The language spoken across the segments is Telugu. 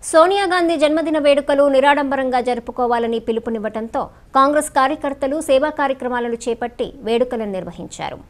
సోనియా గాంధీ జన్మదిన వేడుకలు నిరాడంబరంగా జరుపుకోవాలని పిలుపునివ్వడంతో కాంగ్రెస్ కార్యకర్తలు సేవా కార్యక్రమాలను చేపట్టి వేడుకలను నిర్వహించారు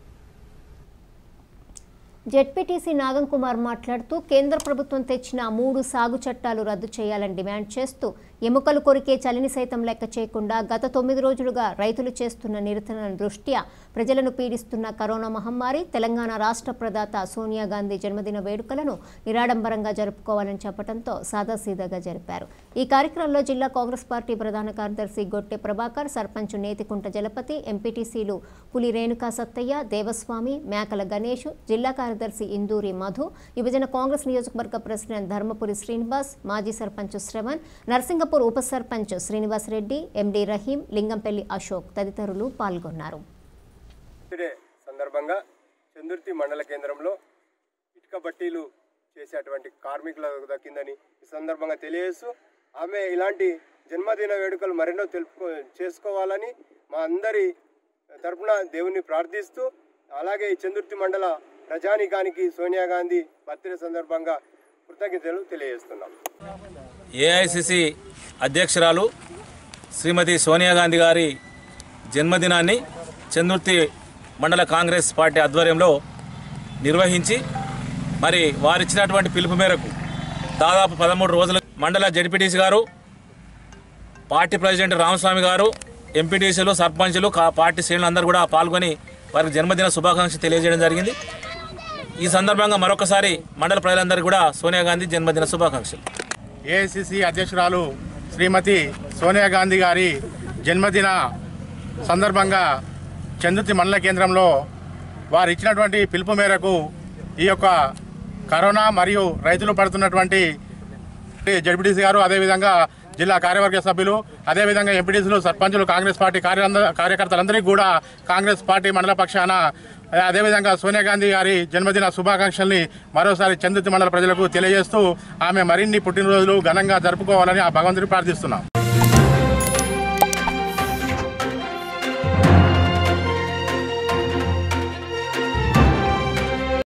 జెడ్పీటీసీ నాగం కుమార్ మాట్లాడుతూ కేంద్ర ప్రభుత్వం తెచ్చిన మూడు సాగు చట్టాలు రద్దు చేయాలని డిమాండ్ చేస్తూ ఎముకలు కొరికే చలిని సైతం లెక్క చేయకుండా గత తొమ్మిది రోజులుగా రైతులు చేస్తున్న నిరసన దృష్ట్యా ప్రజలను పీడిస్తున్న కరోనా మహమ్మారి తెలంగాణ రాష్ట్ర ప్రదాత సోనియా గాంధీ జన్మదిన వేడుకలను నిరాడంబరంగా జరుపుకోవాలని చెప్పడంతో సాదాసీదాగా జరిపారు ఈ కార్యక్రమంలో జిల్లా కాంగ్రెస్ పార్టీ ప్రధాన కార్యదర్శి గొట్టె ప్రభాకర్ సర్పంచ్ నేతికుంట జలపతి ఎంపీటీసీలు పులి రేణుకా సత్తయ్య దేవస్వామి మేకల గణేష్ జిల్లా కార్యదర్శి ఇందూరి మధు విభజన కాంగ్రెస్ నియోజకవర్గ ప్రెసిడెంట్ ధర్మపురి శ్రీనివాస్ మాజీ సర్పంచ్ శ్రవణ్ నర్సింగపూర్ ఉప సర్పంచ్ శ్రీనివాస్ రెడ్డి ఎండి రహీం లింగంపల్లి అశోక్ తదితరులు పాల్గొన్నారు డే సందర్భంగా చందుర్తి మండల కేంద్రంలో ఇటుక బట్టీలు చేసేటువంటి కార్మికుల దక్కిందని ఈ సందర్భంగా తెలియజేస్తూ ఆమె ఇలాంటి జన్మదిన వేడుకలు మరెన్నో తెలుపు చేసుకోవాలని మా అందరి తరపున దేవుని ప్రార్థిస్తూ అలాగే ఈ చందుర్తి మండల ప్రజానీకానికి సోనియా గాంధీ బర్త్డే సందర్భంగా కృతజ్ఞతలు తెలియజేస్తున్నాం ఏఐసిసి అధ్యక్షురాలు శ్రీమతి సోనియా గాంధీ గారి జన్మదినాన్ని చందుర్తి మండల కాంగ్రెస్ పార్టీ ఆధ్వర్యంలో నిర్వహించి మరి వారిచ్చినటువంటి పిలుపు మేరకు దాదాపు పదమూడు రోజుల మండల జడ్పీటీసీ గారు పార్టీ ప్రెసిడెంట్ రామస్వామి గారు ఎంపీటీసీలు సర్పంచులు కా- పార్టీ శ్రేణులు అందరూ కూడా పాల్గొని వారికి జన్మదిన శుభాకాంక్షలు తెలియజేయడం జరిగింది ఈ సందర్భంగా మరొకసారి మండల ప్రజలందరికీ కూడా సోనియా గాంధీ జన్మదిన శుభాకాంక్షలు ఏఐసిసి అధ్యక్షురాలు శ్రీమతి సోనియా గాంధీ గారి జన్మదిన సందర్భంగా చందుర్తి మండల కేంద్రంలో వారు ఇచ్చినటువంటి పిలుపు మేరకు ఈ యొక్క కరోనా మరియు రైతులు పడుతున్నటువంటి జడ్పీటీసీ గారు అదేవిధంగా జిల్లా కార్యవర్గ సభ్యులు అదేవిధంగా ఎంపీటీసీలు సర్పంచులు కాంగ్రెస్ పార్టీ కార్య కార్యకర్తలందరికీ కూడా కాంగ్రెస్ పార్టీ మండల పక్షాన అదేవిధంగా సోనియా గాంధీ గారి జన్మదిన శుభాకాంక్షల్ని మరోసారి చందుర్తి మండల ప్రజలకు తెలియజేస్తూ ఆమె మరిన్ని పుట్టినరోజులు ఘనంగా జరుపుకోవాలని ఆ భగవంతుని ప్రార్థిస్తున్నాం